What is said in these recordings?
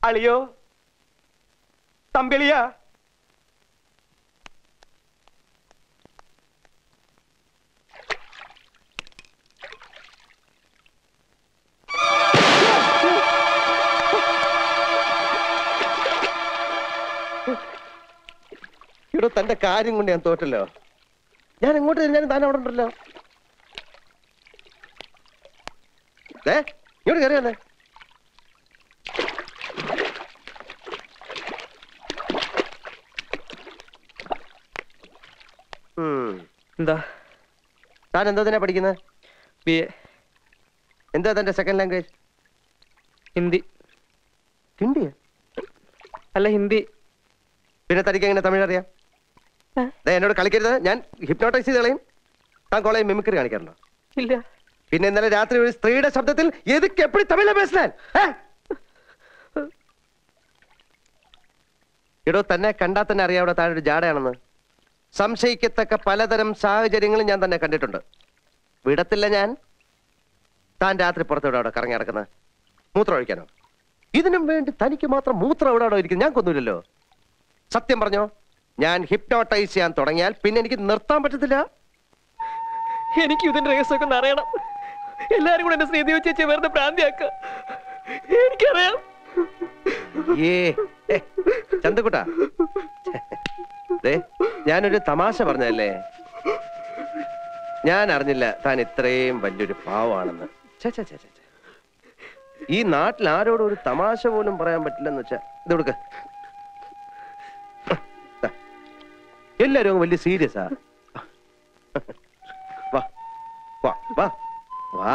അളിയോ തമ്പിളിയാ ഇവിടെ തന്റെ കാര്യം കൊണ്ട് ഞാൻ തോറ്റല്ലോ ഞാൻ എങ്ങോട്ട് തിരിഞ്ഞാലും താൻ അവിടെ ഉണ്ടല്ലോ ഏ ഇങ്ങോട്ട് കയറി വന്നേ ഉം. എന്താ താൻ എന്താ തന്നെ പഠിക്കുന്നത് ബി എ എന്താ തന്റെ സെക്കൻഡ് ലാംഗ്വേജ് ഹിന്ദി ഹിന്ദിയാ അല്ല ഹിന്ദി പിന്നെ തനിക്ക് എങ്ങനെ തമിഴ് അറിയാം ദേ, എന്നോട് കളിക്കരുത് ഞാൻ ഹിപ്നോട്ടൈസ് ചെയ്ത് കളയും താൻ കോളേജ് മിമിക്രി കാണിക്കാറുണ്ടോ ഇല്ല പിന്നെ ഇന്നലെ രാത്രി ഒരു സ്ത്രീയുടെ ശബ്ദത്തിൽ എതുക്ക് എപ്പടി തമിഴ പേശാൻ എടോ തന്നെ കണ്ടാൽ തന്നെ അറിയാം അവിടെ താഴെ ഒരു ജാടയാണെന്ന് സംശയിക്കത്തക്ക പലതരം സാഹചര്യങ്ങളും ഞാൻ തന്നെ കണ്ടിട്ടുണ്ട് വിടത്തില്ല ഞാൻ താൻ രാത്രി പുറത്തോടെ അവിടെ കറങ്ങി നടക്കുന്നത് മൂത്രം ഒഴിക്കാനോ ഇതിനും വേണ്ടി തനിക്ക് മാത്രം മൂത്രം എവിടെ അവിടെ ഇരിക്കുന്നത് ഞാൻ കൊന്നില്ലല്ലോ സത്യം പറഞ്ഞോ ഞാൻ ഹിപ്നോട്ടൈസ് ചെയ്യാൻ തുടങ്ങിയാൽ പിന്നെ എനിക്ക് നിർത്താൻ പറ്റത്തില്ല എനിക്ക് ഇതിന്റെ രഹസ്യമൊക്കെ ഒന്ന് അറിയണം എല്ലാരും കൂടെ എന്നെ ശ്രീദേവി ചേച്ചി വെറുതെ ഭ്രാന്തിയാക്ക എനിക്കറിയാം ഏ ഏ, ചന്തക്കുട്ടാ ദേ ഞാനൊരു തമാശ പറഞ്ഞതല്ലേ ഞാൻ അറിഞ്ഞില്ല താൻ ഇത്രയും വലിയൊരു പാവാണെന്ന് ഛെ, ഛെ, ഛെ, ഛെ, ഛെ. ഈ നാട്ടിൽ ആരോടും ഒരു തമാശ പോലും പറയാൻ പറ്റില്ലെന്ന് വെച്ചാ ഇത് കൊടുക്ക ദാ. എല്ലാരും അങ്ങ് വലിയ സീരിയസാ വാ വാ വാ വാ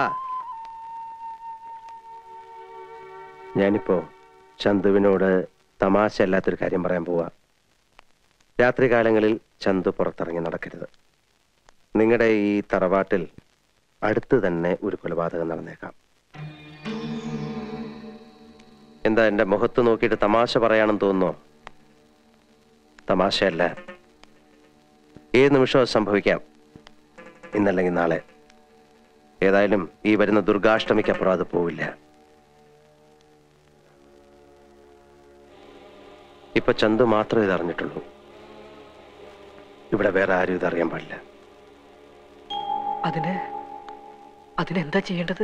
ഞാനിപ്പോ ചന്തുവിനോട് തമാശ അല്ലാത്തൊരു കാര്യം പറയാൻ പോവാ രാത്രികാലങ്ങളിൽ ചന്തു പുറത്തിറങ്ങി നടക്കരുത് നിങ്ങളുടെ ഈ തറവാട്ടിൽ അടുത്ത് തന്നെ ഒരു കൊലപാതകം നടന്നേക്കാം എന്താ എന്റെ മുഖത്ത് നോക്കിയിട്ട് തമാശ പറയാണെന്ന് തോന്നുന്നോ തമാശയല്ല ഏത് നിമിഷവും അത് സംഭവിക്കാം ഇന്നല്ലെങ്കിൽ നാളെ ഏതായാലും ഈ വരുന്ന ദുർഗാഷ്ടമിക്കപ്പുറം അത് പോവില്ല ഇപ്പൊ ചന്തു മാത്രമേ ഇത് അറിഞ്ഞിട്ടുള്ളൂ ഇവിടെ വേറെ ആരും ഇത് അറിയാൻ പാടില്ല അതിന് അതിനെന്താ ചെയ്യേണ്ടത്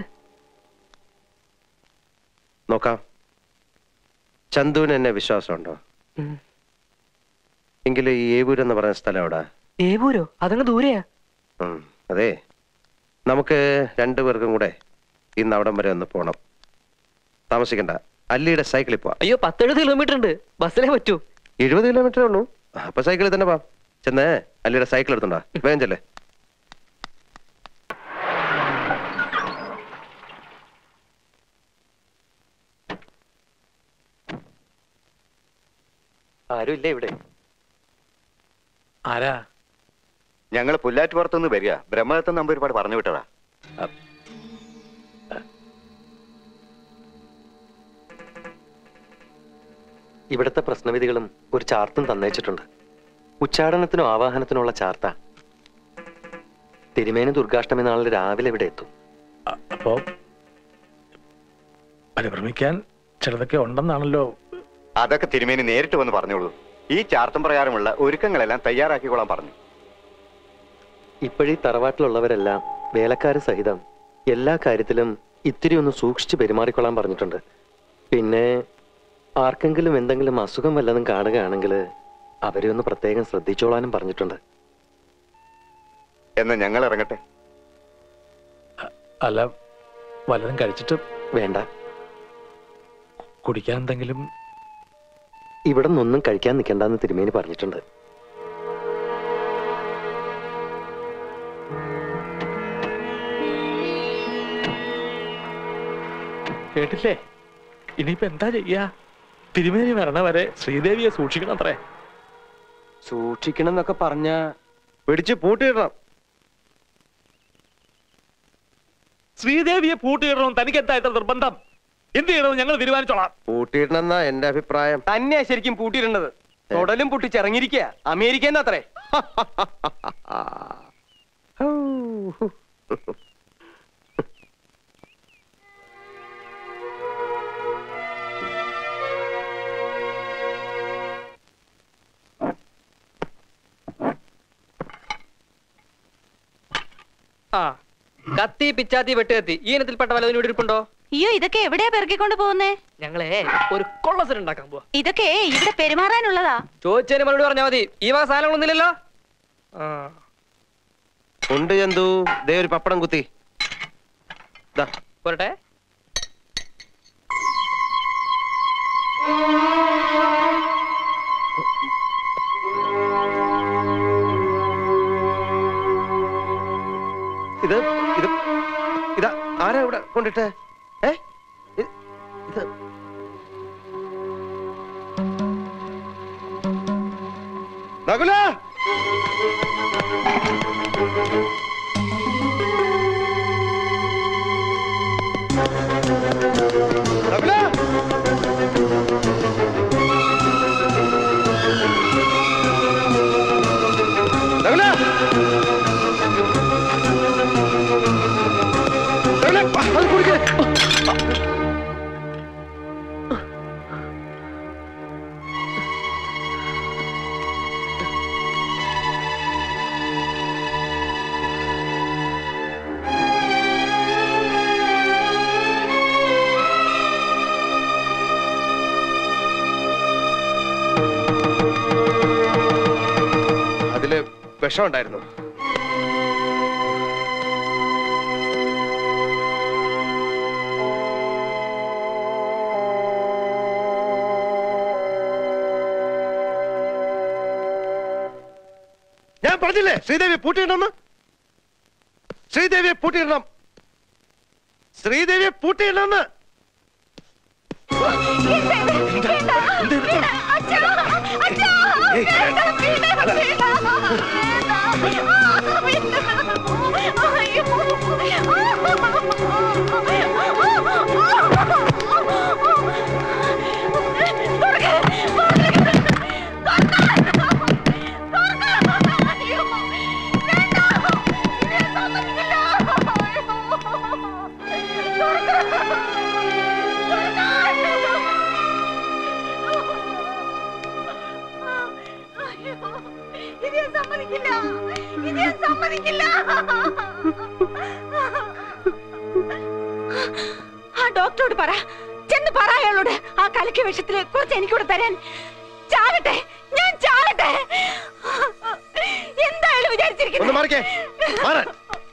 നോക്കാം ചന്തുവിന് എന്നെ വിശ്വാസമുണ്ടോ ഉം. എങ്കിൽ ഈ ഏവൂർ എന്ന് പറയുന്ന സ്ഥലം എവിടാ ഏവൂരോ അതങ്ങ് ദൂരെയാ ഉം, അതെ നമുക്ക് രണ്ടുപേർക്കും കൂടെ ഇന്ന് അവിടം വരെ ഒന്ന് പോണം താമസിക്കണ്ട അല്ലിയുടെ സൈക്കിളിൽ പോവാം അയ്യോ പത്തെഴുപത് കിലോമീറ്റർ ഉണ്ട് ബസ്സിലേ പറ്റൂ എഴുപത് കിലോമീറ്ററേ ഉള്ളൂ അപ്പൊ സൈക്കിളിൽ തന്നെ പോവാം ചെന്ന് അല്ലിയുടെ സൈക്കിൾ എടുത്തുണ്ടോ വേഗം ചെല്ലേ ആരും ഇല്ലേ ഇവിടെ ആരാ ഞങ്ങൾ പുല്ലാറ്റുപുറത്തുനിന്ന് വരിക ബ്രഹ്മദത്തം നമ്പർ ഒരുപാട് പറഞ്ഞു വിട്ടതാ ഇവിടുത്തെ പ്രശ്നവിധികളും ഒരു ചാർത്തും തന്നേച്ചിട്ടുണ്ട് ഉച്ചാടനത്തിനും ആവാഹനത്തിനുള്ള ചാർത്ത തിരുമേനി ദുർഗാഷ്ടമി നാളിൽ രാവിലെ ഇവിടെ എത്തും അ- അപ്പോ പരിഭ്രമിക്കാൻ ചിലതൊക്കെ ഉണ്ടെന്നാണല്ലോ അതൊക്കെ തിരുമേനി നേരിട്ട് വന്ന് പറഞ്ഞോളൂ ഈ ചാർത്തം പ്രകാരമുള്ള ഒരുക്കങ്ങളെല്ലാം തയ്യാറാക്കിക്കോളാൻ പറഞ്ഞു ഇപ്പോഴീ തറവാട്ടിലുള്ളവരെല്ലാം വേലക്കാര് സഹിതം എല്ലാ കാര്യത്തിലും ഇത്തിരി ഒന്ന് സൂക്ഷിച്ച് പെരുമാറിക്കൊള്ളാൻ പറഞ്ഞിട്ടുണ്ട് പിന്നെ ആർക്കെങ്കിലും എന്തെങ്കിലും അസുഖം വല്ലതും കാണുകയാണെങ്കിൽ അവരെ ഒന്ന് പ്രത്യേകം ശ്രദ്ധിച്ചോളാനും പറഞ്ഞിട്ടുണ്ട് എന്ന് ഞങ്ങൾ ഇറങ്ങട്ടെ അല്ല വല്ലതും കഴിച്ചിട്ട് വേണ്ട കുടിക്കാൻ എന്തെങ്കിലും ഇവിടെ നിന്നൊന്നും കഴിക്കാൻ നിൽക്കണ്ടെന്ന് തിരുമേനി പറഞ്ഞിട്ടുണ്ട് കേട്ടില്ലേ ഇനിയിപ്പോ എന്താ ചെയ്യാ തിരുമേനി വരണ വരെ ശ്രീദേവിയെ സൂക്ഷിക്കണം അത്രേ സൂക്ഷിക്കണം എന്നൊക്കെ പറഞ്ഞ പിടിച്ച് പൂട്ടിയിടണം ശ്രീദേവിയെ പൂട്ടിയിടണം തനിക്ക് എന്താ ഇത്ര നിർബന്ധം എന്ത് ചെയ്യണമെന്ന് ഞങ്ങൾ തീരുമാനിച്ചോളാം പൂട്ടിയിടണം എന്നാ എന്റെ അഭിപ്രായം തന്നെയാ ശരിക്കും പൂട്ടിയിടേണ്ടത് തൊടലും പൊട്ടിച്ചിറങ്ങിയിരിക്കുക അമേരിക്ക അത്രേ ആ കത്തി പിച്ചാത്തി വെട്ടുകത്തി ഈ ഇനത്തിൽപ്പെട്ട വല്ലതിനും ഇവിടെ ഇരിപ്പുണ്ടോ അയ്യോ ഇതൊക്കെ എവിടെയാ പെറുക്കിക്കൊണ്ട് പോകുന്നേ ഞങ്ങളെ ഒരു കൊള്ളസരം ഉണ്ടാക്കാൻ പോവാ ഇതൊക്കെ ഇവിടെ പെരുമാറാനുള്ളതാ ചോദിച്ചതിന് മറുപടി പറഞ്ഞാൽ മതി ഈ വക സാധനങ്ങളൊന്നുമില്ലല്ലോ ആ ഉണ്ട് ചന്തു ദേ ഒരു പപ്പടം കുത്തി ദാ പോരട്ടെ ഇത് ഇത് ഇതാ ആരാ ഇവിടെ കൊണ്ടിട്ട് ഏ ഇത് ഇത് നകുല നകുല നകുല നകുല അത് കുടിക്കേ അതില് വിഷം ഉണ്ടായിരുന്നു ഞാൻ പറഞ്ഞില്ലേ ശ്രീദേവി പൂട്ടിയിടണമെന്ന് ശ്രീദേവിയെ പൂട്ടിയിടണം ശ്രീദേവിയെ പൂട്ടിയിടണമെന്ന് ഇത് ഞാൻ സമ്മതിക്കില്ല ഇത് ഞാൻ സമ്മതിക്കില്ല ആ ഡോക്ടറോട് പറ ചെന്ന് പറ അയാളോട് ആ കലക്കി വിഷത്തില് കുറച്ച് എനിക്കൂടെ തരാൻ ചാകട്ടെ ഞാൻ ചാകട്ടെ എന്തായാലും ഒന്ന് വിചാരിച്ചിരിക്കുന്നു മാറിക്കേ മാറാൻ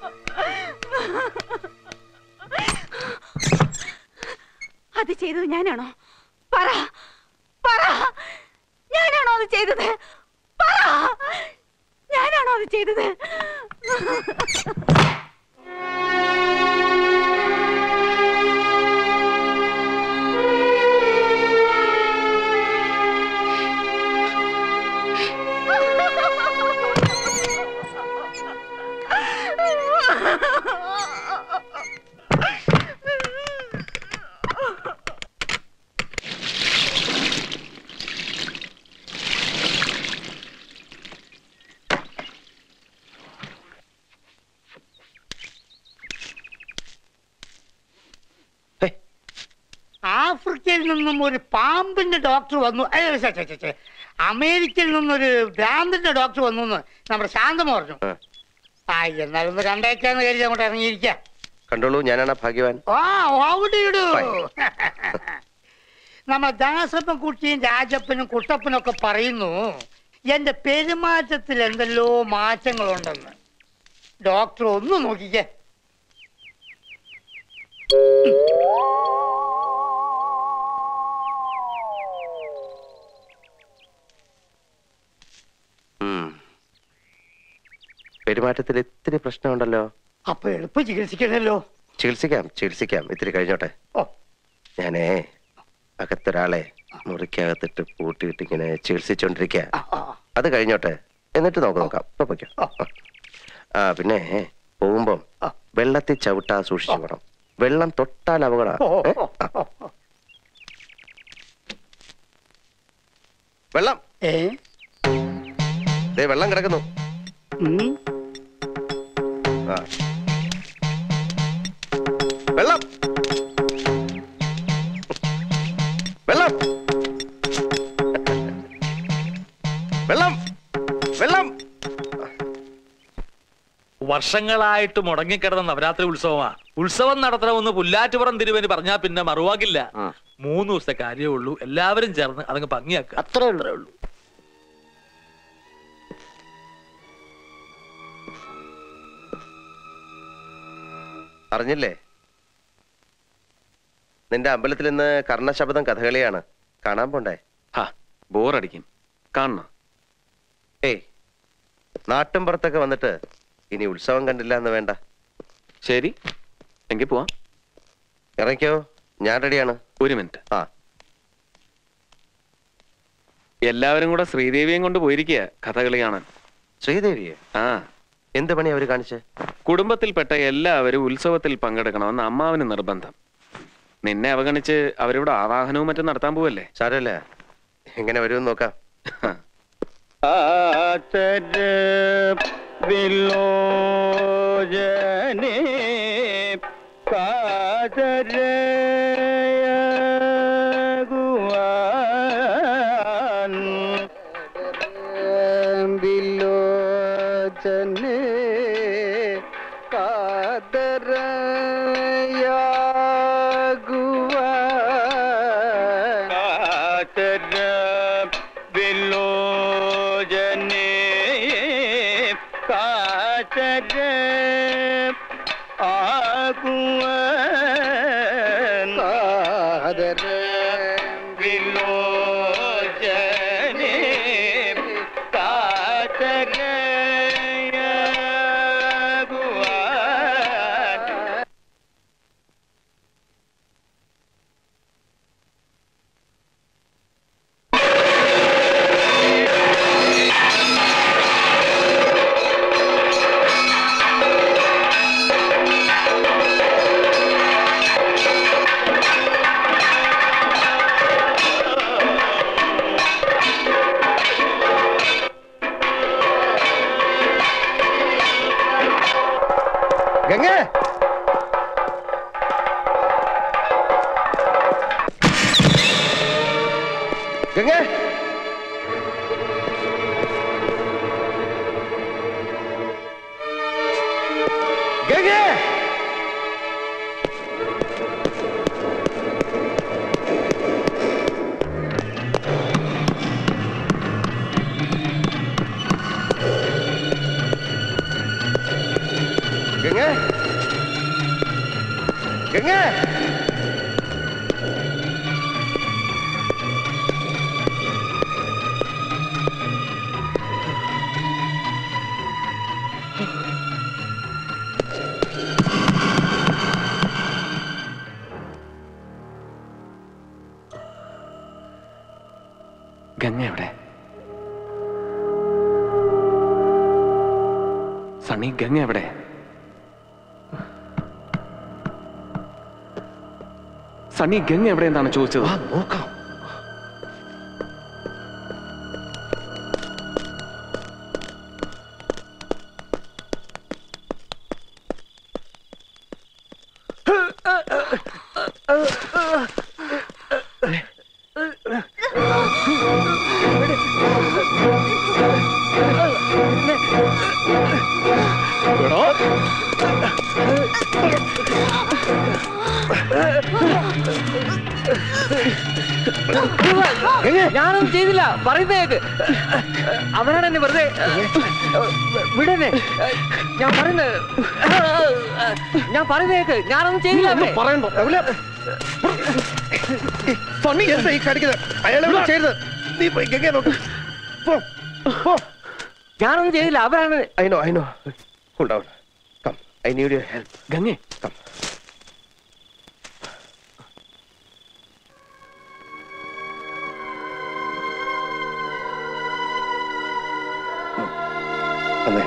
അത് ചെയ്തത് ഞാനാണോ പറ പറ ഞാനാണോ അത് ചെയ്തത് പറ ഞാനാണോ അത് ചെയ്തത് ഹേ, ആഫ്രിക്കയിൽ നിന്നും ഒരു പാമ്പിന്റെ ഡോക്ടർ വന്നു ഏ, ഛെ, ഛെ, ഛെ, ഛെ. അമേരിക്കയിൽ നിന്നൊരു ഭ്രാന്തിന്റെ ഡോക്ടർ വന്നു എന്ന് നമ്മുടെ ശാന്തമ പറഞ്ഞു ആ, ആ എന്നാലൊന്ന് കണ്ടേക്കാന്ന് കരുതി അങ്ങോട്ട് ഇറങ്ങിയിരിക്കാം കണ്ടോളൂ ഞാനാണ് ആ ഭാഗ്യവാൻ ആ ഓടിയിടൂ Fine. നമ്മുടെ ദാസപ്പൻ കുട്ടിയും രാജപ്പനും കുട്ടപ്പനും ഒക്കെ പറയുന്നു എന്റെ പെരുമാറ്റത്തിൽ എന്തെല്ലോ മാറ്റങ്ങളുണ്ടെന്ന് ഡോക്ടർ ഒന്ന് നോക്കിക്കേ ഉം. പെരുമാറ്റത്തിൽ ഇത്തിരി പ്രശ്നമുണ്ടല്ലോ അപ്പൊ എളുപ്പം ചികിത്സിക്കണല്ലോ ചികിത്സിക്കാം ചികിത്സിക്കാം ഇത്തിരി കഴിഞ്ഞോട്ടെ ഓ ഞാനേ അകത്തൊരാളെ മുറിക്കകത്തിട്ട് പൂട്ടിയിട്ട് ഇങ്ങനെ ചികിത്സിച്ചോണ്ടിരിക്കുക ആ, ആ. അത് കഴിഞ്ഞോട്ടെ എന്നിട്ട് നമുക്ക് നോക്കാം ഇപ്പൊ പൊയ്ക്കോ. ആ. ആ പിന്നെ പോകുമ്പം ആ. വെള്ളത്തിൽ ചവിട്ടാ സൂക്ഷിച്ചു പോകണം വെള്ളം തൊട്ടാൽ അപകട ഓ, ഓ, ഓ, ഓ. വെള്ളം ഏ ദേ വെള്ളം കിടക്കുന്നു ഉം. ആ. വെള്ളം വെള്ളം വെള്ളം വെള്ളം വർഷങ്ങളായിട്ട് മുടങ്ങിക്കിടന്ന നവരാത്രി ഉത്സവമാ ഉത്സവം നടത്തണമെന്ന് പുല്ലാറ്റുപുറം തിരുവന് പറഞ്ഞാ പിന്നെ മറുവാക്കില്ല മൂന്ന് ദിവസത്തെ കാര്യമേ ഉള്ളൂ എല്ലാവരും ചേർന്ന് അതങ്ങ് ഭംഗിയാക്കുക അത്രേ ഉള്ളൂ അറിഞ്ഞില്ലേ നിന്റെ അമ്പലത്തിൽ ഇന്ന് കർണശബ്ദം കഥകളിയാണ് കാണാൻ പോണ്ടേ ഹാ ബോറടിക്കും കാണണം ഏയ് നാട്ടും പുറത്തൊക്കെ വന്നിട്ട് ഇനി ഉത്സവം കണ്ടില്ല എന്ന് വേണ്ട ശരി എങ്കിൽ പോവാം ഇറങ്ങിക്കോ ഞാൻ റെഡിയാണ് ഒരു മിനിറ്റ് ആ എല്ലാവരും കൂടെ ശ്രീദേവിയും കൊണ്ട് പോയിരിക്കുക കഥകളി കാണാൻ ശ്രീദേവിയെ ആ എന്ത് പണി അവര് കാണിച്ച് കുടുംബത്തിൽപ്പെട്ട എല്ലാവരും ഉത്സവത്തിൽ പങ്കെടുക്കണമെന്ന് അമ്മാവന് നിർബന്ധം നിന്നെ അവഗണിച്ച് അവരിവിടെ ആവാഹനവും മറ്റും നടത്താൻ പോവല്ലേ സാരല്ല എങ്ങനെ വരുമെന്ന് നോക്കാം ഗംഗേ ഗംഗേ ഗംഗേ ഗംഗേ ഗംഗേ ഗംഗ എവിടെ സണ്ണി ഗംഗ എവിടെ സണ്ണി ഗംഗ എവിടെ എന്താണ് ചോദിച്ചത് നോക്കാം ഞാനൊന്നും ചെയ്തില്ല പറയുന്നേക്ക് അവനാണ് എന്നെ വെറുതെ വിടനെ ഞാൻ പറയുന്നത് ഞാൻ പറയുന്നേക്ക് ഞാനൊന്നും ചെയ്തില്ല അവനെ. പറയണ്ടോ സണ്ണി എന്താ ഈ കാണിക്കുന്നത് അയാളെ ചെയ്തത് നീ പോയി ഗംഗയെ നോക്ക് പോ പോ ഞാനൊന്നും ചെയ്തില്ല അവരാണ് I know, I know. Hold down. Come. I need your help. ഗംഗേ Come. വന്നേ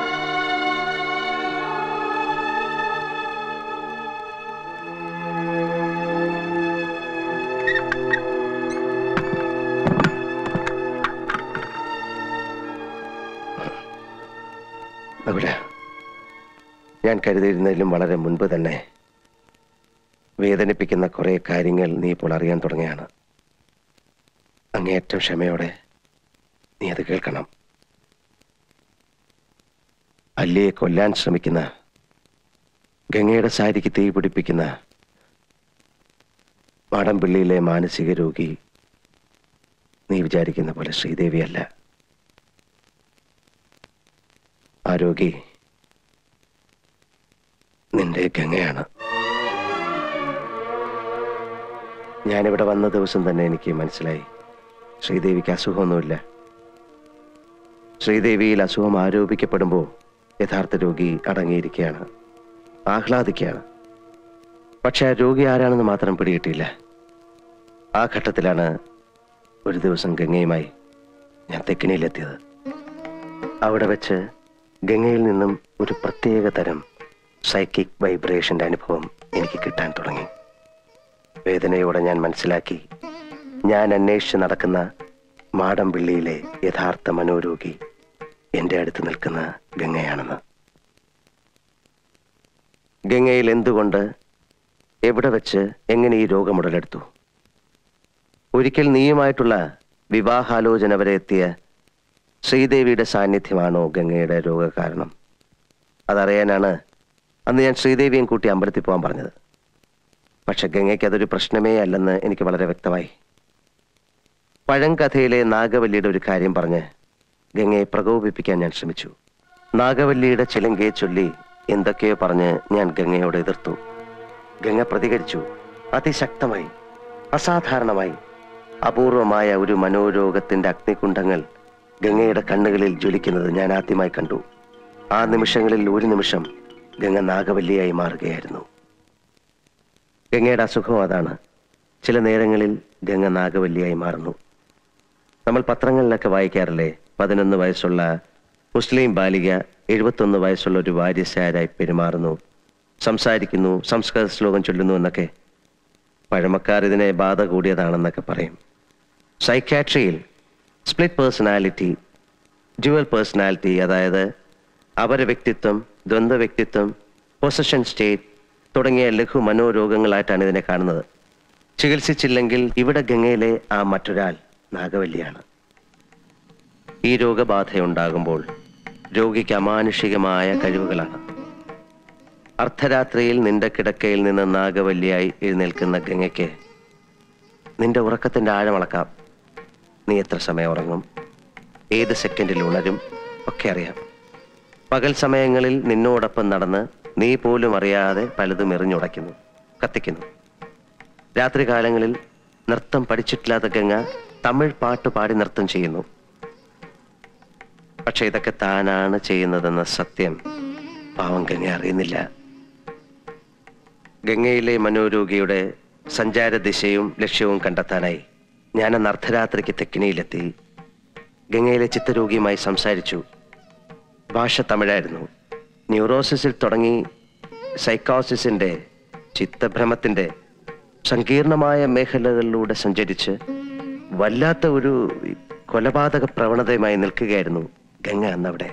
നകുല ഞാൻ കരുതിയിരുന്നതിലും വളരെ മുൻപ് തന്നെ വേദനിപ്പിക്കുന്ന കുറെ കാര്യങ്ങൾ നീ ഇപ്പോൾ അറിയാൻ തുടങ്ങിയാണ് അങ്ങേയറ്റം ക്ഷമയോടെ നീ അത് കേൾക്കണം അല്ലിയെ കൊല്ലാൻ ശ്രമിക്കുന്ന ഗംഗയുടെ സാരിക്ക് തീ പിടിപ്പിക്കുന്ന മാടമ്പിള്ളിയിലെ മാനസിക രോഗി നീ വിചാരിക്കുന്ന പോലെ ശ്രീദേവിയല്ല ആ രോഗി നിന്റെ ഗംഗയാണ് ഞാനിവിടെ വന്ന ദിവസം തന്നെ എനിക്ക് മനസ്സിലായി ശ്രീദേവിക്ക് അസുഖമൊന്നുമില്ല ശ്രീദേവിയിൽ അസുഖം ആരോപിക്കപ്പെടുമ്പോൾ യഥാർത്ഥ രോഗി അടങ്ങിയിരിക്കുകയാണ് ആഹ്ലാദിക്കുകയാണ് പക്ഷെ ആ രോഗി ആരാണെന്ന് മാത്രം പിടികിട്ടിയില്ല ആ ഘട്ടത്തിലാണ് ഒരു ദിവസം ഗംഗയുമായി ഞാൻ തെക്കിനിയിലെത്തിയത് അവിടെ വെച്ച് ഗംഗയിൽ നിന്നും ഒരു പ്രത്യേക തരം സൈക്കിക് വൈബ്രേഷന്റെ അനുഭവം എനിക്ക് കിട്ടാൻ തുടങ്ങി വേദനയോടെ ഞാൻ മനസ്സിലാക്കി ഞാൻ അന്വേഷിച്ച് നടക്കുന്ന മാടമ്പിള്ളിയിലെ യഥാർത്ഥ മനോരോഗി എന്റെ അടുത്ത് നിൽക്കുന്ന ഗംഗയാണെന്ന് ഗംഗയിൽ എന്തുകൊണ്ട് എവിടെ വെച്ച് എങ്ങനെ ഈ രോഗം ഉടലെടുത്തു ഒരിക്കൽ നീയുമായിട്ടുള്ള വിവാഹാലോചന വരെ എത്തിയ ശ്രീദേവിയുടെ സാന്നിധ്യമാണോ ഗംഗയുടെ രോഗകാരണം അതറിയാനാണ് അന്ന് ഞാൻ ശ്രീദേവിയും കൂട്ടി അമ്പലത്തിൽ പോകാൻ പറഞ്ഞത് പക്ഷെ ഗംഗയ്ക്ക് അതൊരു പ്രശ്നമേ അല്ലെന്ന് എനിക്ക് വളരെ വ്യക്തമായി പഴങ്കഥയിലെ നാഗവല്ലിയുടെ ഒരു കാര്യം പറഞ്ഞ് ഗംഗയെ പ്രകോപിപ്പിക്കാൻ ഞാൻ ശ്രമിച്ചു നാഗവല്ലിയുടെ ചിലങ്കയെ ചൊല്ലി എന്തൊക്കെയോ പറഞ്ഞ് ഞാൻ ഗംഗയോട് എതിർത്തു ഗംഗ പ്രതികരിച്ചു അതിശക്തമായി അസാധാരണമായി അപൂർവമായ ഒരു മനോരോഗത്തിന്റെ അഗ്നികുണ്ഡങ്ങൾ ഗംഗയുടെ കണ്ണുകളിൽ ജ്വലിക്കുന്നത് ഞാൻ ആദ്യമായി കണ്ടു ആ നിമിഷങ്ങളിൽ ഒരു നിമിഷം ഗംഗ നാഗവല്ലിയായി മാറുകയായിരുന്നു ഗംഗയുടെ അസുഖം അതാണ് ചില നേരങ്ങളിൽ ഗംഗ നാഗവല്ലിയായി മാറുന്നു നമ്മൾ പത്രങ്ങളിലൊക്കെ വായിക്കാറില്ലേ പതിനൊന്ന് വയസ്സുള്ള മുസ്ലിം ബാലിക എഴുപത്തൊന്ന് വയസ്സുള്ള ഒരു വാര്യസാരായി പെരുമാറുന്നു സംസാരിക്കുന്നു സംസ്കൃത ശ്ലോകം ചൊല്ലുന്നു എന്നൊക്കെ പഴമക്കാർ ഇതിനെ ബാധ കൂടിയതാണെന്നൊക്കെ പറയും സൈക്കാട്രിയിൽ സ്പ്ലിറ്റ് പേഴ്സണാലിറ്റി ഡ്യുവൽ പേഴ്സണാലിറ്റി അതായത് അപര വ്യക്തിത്വം ദ്വന്ദ്വ വ്യക്തിത്വം പൊസഷൻ സ്റ്റേറ്റ് തുടങ്ങിയ ലഘു മനോരോഗങ്ങളായിട്ടാണ് ഇതിനെ കാണുന്നത് ചികിത്സിച്ചില്ലെങ്കിൽ ഇവിടെ ഗംഗയിലെ ആ മറ്റൊരാൾ നാഗവല്ലിയാണ് ഈ രോഗബാധയുണ്ടാകുമ്പോൾ രോഗിക്ക് അമാനുഷികമായ കഴിവുകളാണ് അർദ്ധരാത്രിയിൽ നിന്റെ കിടക്കയിൽ നിന്ന് നാഗവല്ലിയായി എഴുന്നേൽക്കുന്ന ഗംഗയ്ക്ക് നിന്റെ ഉറക്കത്തിന്റെ ആഴമളക്കാം നീ എത്ര സമയം ഉറങ്ങും ഏത് സെക്കൻഡിൽ ഉണരും ഒക്കെ അറിയാം പകൽ സമയങ്ങളിൽ നിന്നോടൊപ്പം നടന്ന് നീ പോലും അറിയാതെ പലതും എറിഞ്ഞുടയ്ക്കുന്നു കത്തിക്കുന്നു രാത്രികാലങ്ങളിൽ നൃത്തം പഠിച്ചിട്ടില്ലാത്ത ഗംഗ തമിഴ് പാട്ട് പാടി നൃത്തം ചെയ്യുന്നു പക്ഷെ ഇതൊക്കെ താനാണ് ചെയ്യുന്നതെന്ന സത്യം പാവം ഗംഗ അറിയുന്നില്ല ഗംഗയിലെ മനോരോഗിയുടെ സഞ്ചാര ദിശയും ലക്ഷ്യവും കണ്ടെത്താനായി ഞാൻ അന്ന് അർദ്ധരാത്രിക്ക് തെക്കിനിയിലെത്തി ഗംഗയിലെ ചിത്തരോഗിയുമായി സംസാരിച്ചു ഭാഷ തമിഴായിരുന്നു ന്യൂറോസിസിൽ തുടങ്ങി സൈക്കോസിസിന്റെ ചിത്തഭ്രമത്തിന്റെ സങ്കീർണമായ മേഖലകളിലൂടെ സഞ്ചരിച്ച് വല്ലാത്ത ഒരു കൊലപാതക പ്രവണതയുമായി നിൽക്കുകയായിരുന്നു ഗംഗ അന്നവിടെ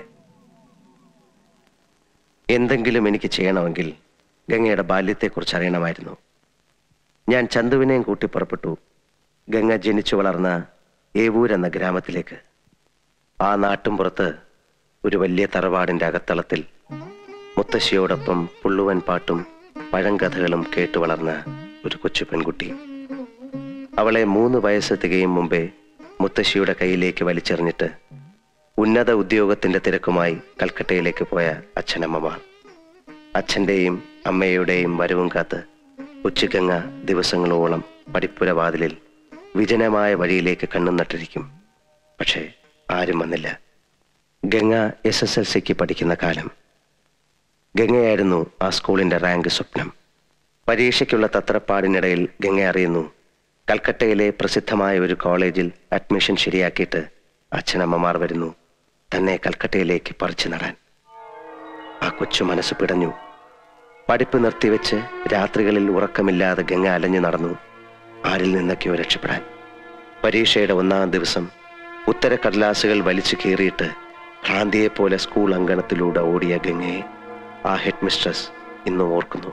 എന്തെങ്കിലും എനിക്ക് ചെയ്യണമെങ്കിൽ ഗംഗയുടെ ബാല്യത്തെക്കുറിച്ച് അറിയണമായിരുന്നു ഞാൻ ചന്തുവിനെയും കൂട്ടി പുറപ്പെട്ടു ഗംഗ ജനിച്ചു വളർന്ന ഏവൂർ എന്ന ഗ്രാമത്തിലേക്ക് ആ നാട്ടുംപുറത്ത് ഒരു വലിയ തറവാടിന്റെ അകത്തളത്തിൽ മുത്തശ്ശിയോടൊപ്പം പുള്ളുവൻ പാട്ടും പഴങ്കഥകളും കേട്ടു വളർന്ന ഒരു കൊച്ചു പെൺകുട്ടി അവളെ മൂന്ന് വയസ്സ് തികയും മുമ്പേ മുത്തശ്ശിയുടെ കയ്യിലേക്ക് വലിച്ചെറിഞ്ഞിട്ട് ഉന്നത ഉദ്യോഗത്തിന്റെ തിരക്കുമായി കൽക്കട്ടയിലേക്ക് പോയ അച്ഛനമ്മമാർ അച്ഛന്റെയും അമ്മയുടെയും വരവും കാത്ത് ഉച്ചഗംഗ ദിവസങ്ങളോളം പടിപ്പുര വാതിലിൽ വിജനമായ വഴിയിലേക്ക് കണ്ണും നട്ടിരിക്കും പക്ഷേ ആരും വന്നില്ല ഗംഗ എസ് എസ് എൽ സിക്ക് പഠിക്കുന്ന കാലം ഗംഗയായിരുന്നു ആ സ്കൂളിന്റെ റാങ്ക് സ്വപ്നം പരീക്ഷയ്ക്കുള്ള തത്രപ്പാടിനിടയിൽ ഗംഗ അറിയുന്നു കൽക്കട്ടയിലെ പ്രസിദ്ധമായ ഒരു കോളേജിൽ അഡ്മിഷൻ ശരിയാക്കിയിട്ട് അച്ഛനമ്മമാർ വരുന്നു തന്നെ കൽക്കട്ടയിലേക്ക് പറിച്ചു നടാൻ ആ കൊച്ചു മനസ്സ് പിടഞ്ഞു പഠിപ്പ് നിർത്തിവെച്ച് രാത്രികളിൽ ഉറക്കമില്ലാതെ ഗംഗ അലഞ്ഞു നടന്നു ആരിൽ നിന്നൊക്കെയോ രക്ഷപ്പെടാൻ പരീക്ഷയുടെ ഒന്നാം ദിവസം ഉത്തരക്കടലാസുകൾ വലിച്ചു കീറിയിട്ട് ഭ്രാന്തിയെപ്പോലെ സ്കൂൾ അങ്കണത്തിലൂടെ ഓടിയ ഗംഗയെ ആ ഹെഡ് മിസ്ട്രസ് ഇന്നും ഓർക്കുന്നു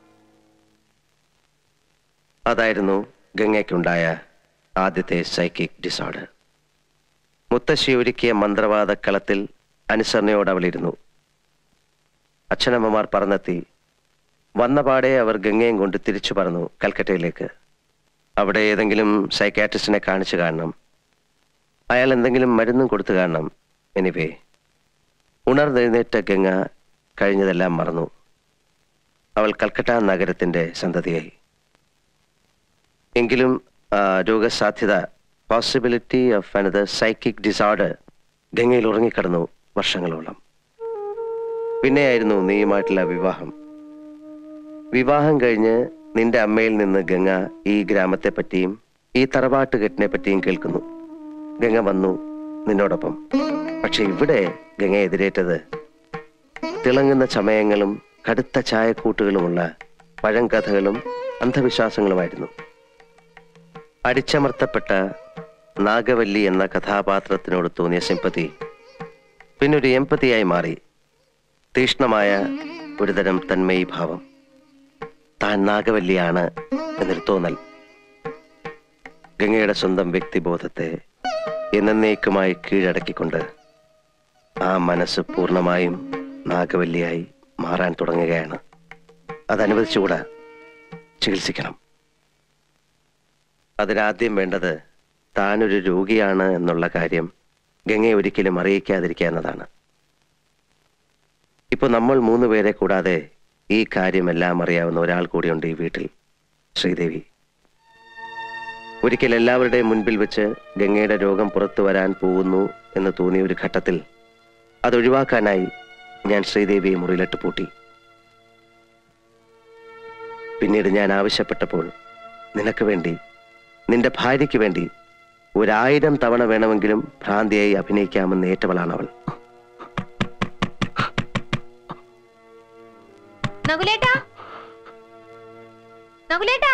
അതായിരുന്നു ഗംഗയ്ക്കുണ്ടായ ആദ്യത്തെ സൈക്കിക് ഡിസോർഡർ മുത്തശ്ശി ഒരുക്കിയ മന്ത്രവാദ കളത്തിൽ അനുസരണയോട് അവളിരുന്നു അച്ഛനമ്മമാർ പറന്നെത്തി വന്ന പാടെ അവർ ഗംഗയും കൊണ്ട് തിരിച്ചു പറന്നു കൽക്കട്ടയിലേക്ക് അവിടെ ഏതെങ്കിലും സൈക്കാട്രിസ്റ്റിനെ കാണിച്ചു കാണണം അയാൾ എന്തെങ്കിലും മരുന്നും കൊടുത്തു കാണണം എനിവേ ഉണർന്നെഴുന്നേറ്റ ഗംഗ കഴിഞ്ഞതെല്ലാം മറന്നു അവൾ കൽക്കട്ട നഗരത്തിന്റെ സന്തതിയായി എങ്കിലും ആ, രോഗസാധ്യത possibility of another psychic disorder ഗംഗയിൽ ഉറങ്ങിക്കിടന്നു വർഷങ്ങളോളം പിന്നെയായിരുന്നു നീയുമായിട്ടുള്ള വിവാഹം വിവാഹം കഴിഞ്ഞ് നിന്റെ അമ്മയിൽ നിന്ന് ഗംഗ ഈ ഗ്രാമത്തെ പറ്റിയും ഈ തറവാട്ടുകെട്ടിനെ പറ്റിയും കേൾക്കുന്നു ഗംഗ വന്നു നിന്നോടൊപ്പം പക്ഷെ ഇവിടെ ഗംഗ എതിരേറ്റത് തിളങ്ങുന്ന ചമയങ്ങളും കടുത്ത ചായക്കൂട്ടുകളുമുള്ള പഴങ്കഥകളും അന്ധവിശ്വാസങ്ങളുമായിരുന്നു അടിച്ചമർത്തപ്പെട്ട നാഗവല്ലി എന്ന കഥാപാത്രത്തിനോട് തോന്നിയ സിമ്പതി പിന്നൊരു എമ്പതിയായി മാറി തീഷ്ണമായ ഒരുതരം തന്മയി ഭാവം താൻ നാഗവല്ലിയാണ് എന്നൊരു തോന്നൽ ഗംഗയുടെ സ്വന്തം വ്യക്തിബോധത്തെ എന്നേക്കുമായി കീഴടക്കിക്കൊണ്ട് ആ മനസ്സ് പൂർണ്ണമായും നാഗവല്ലിയായി മാറാൻ തുടങ്ങുകയാണ് അതനുവദിച്ചുകൂടാ ചികിത്സിക്കണം അതിനാദ്യം വേണ്ടത് താനൊരു രോഗിയാണ് എന്നുള്ള കാര്യം ഗംഗയെ ഒരിക്കലും അറിയിക്കാതിരിക്കുക എന്നതാണ് ഇപ്പൊ നമ്മൾ മൂന്ന് പേരെ കൂടാതെ ഈ കാര്യമെല്ലാം അറിയാവുന്ന ഒരാൾ കൂടിയുണ്ട് ഈ വീട്ടിൽ ശ്രീദേവി ഒരിക്കൽ എല്ലാവരുടെയും മുൻപിൽ വെച്ച് ഗംഗയുടെ രോഗം പുറത്തു വരാൻ പോകുന്നു എന്ന് തോന്നിയ ഒരു ഘട്ടത്തിൽ അത് ഒഴിവാക്കാനായി ഞാൻ ശ്രീദേവിയെ മുറിയിലിട്ട് പൂട്ടി പിന്നീട് ഞാൻ ആവശ്യപ്പെട്ടപ്പോൾ നിനക്ക് വേണ്ടി നിന്റെ ഭാര്യയ്ക്ക് വേണ്ടി ഒരായിരം തവണ വേണമെങ്കിലും ഭ്രാന്തിയായി അഭിനയിക്കാമെന്ന് ഏറ്റവളാണ് അവൾ നകുലേട്ടാ നകുലേട്ടാ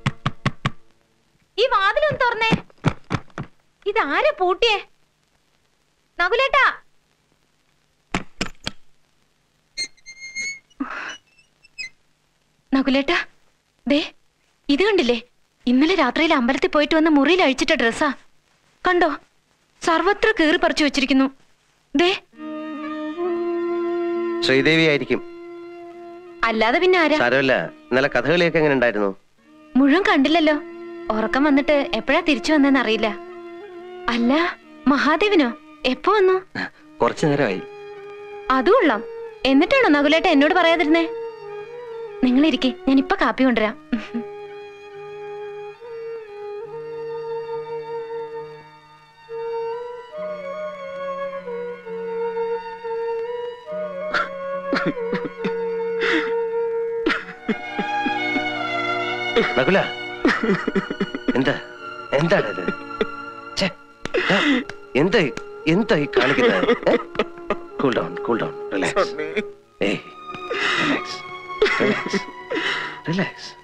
ഈ വാതിലൊന്ന് തുറന്നേ ഇതാരെ പൂട്ടിയേ നകുലേട്ടാ നകുലേട്ടാ ദേ ഇത് കണ്ടില്ലേ ഇന്നലെ രാത്രിയിൽ അമ്പലത്തിൽ പോയിട്ട് വന്ന് മുറിയിൽ അഴിച്ചിട്ട ഡ്രസ്സാ കണ്ടോ സർവത്ര കീറി പറിച്ചു വെച്ചിരിക്കുന്നു ദേ ശ്രീദേവി ആയിരിക്കും അല്ലാതെ പിന്നെ ആരാ സാരമല്ല ഇന്നലെ കഥകളിയൊക്കെ എങ്ങനെ ഉണ്ടായിരുന്നു മുഴുവൻ കണ്ടില്ലല്ലോ ഉറക്കം വന്നിട്ട് എപ്പോഴാ തിരിച്ചു വന്നെന്ന് അറിയില്ല അല്ല മഹാദേവനോ എപ്പോ വന്നു കുറച്ചു നേരമായി അതും കൊള്ളാം എന്നിട്ടാണോ നകുലേട്ട എന്നോട് പറയാതിരുന്നേ നിങ്ങൾ ഇരിക്കെ ഞാൻ ഇപ്പൊ കാപ്പി കൊണ്ടുവരാം നകുല എന്താ എന്താണ് ഇത് ഛെ, ആ, എന്താ ഈ- എന്താ ഈ കാണിക്കുന്നത് cool down cool down relax ഏയ് റിലാക്സ് റിലാക്സ് റിലാക്സ്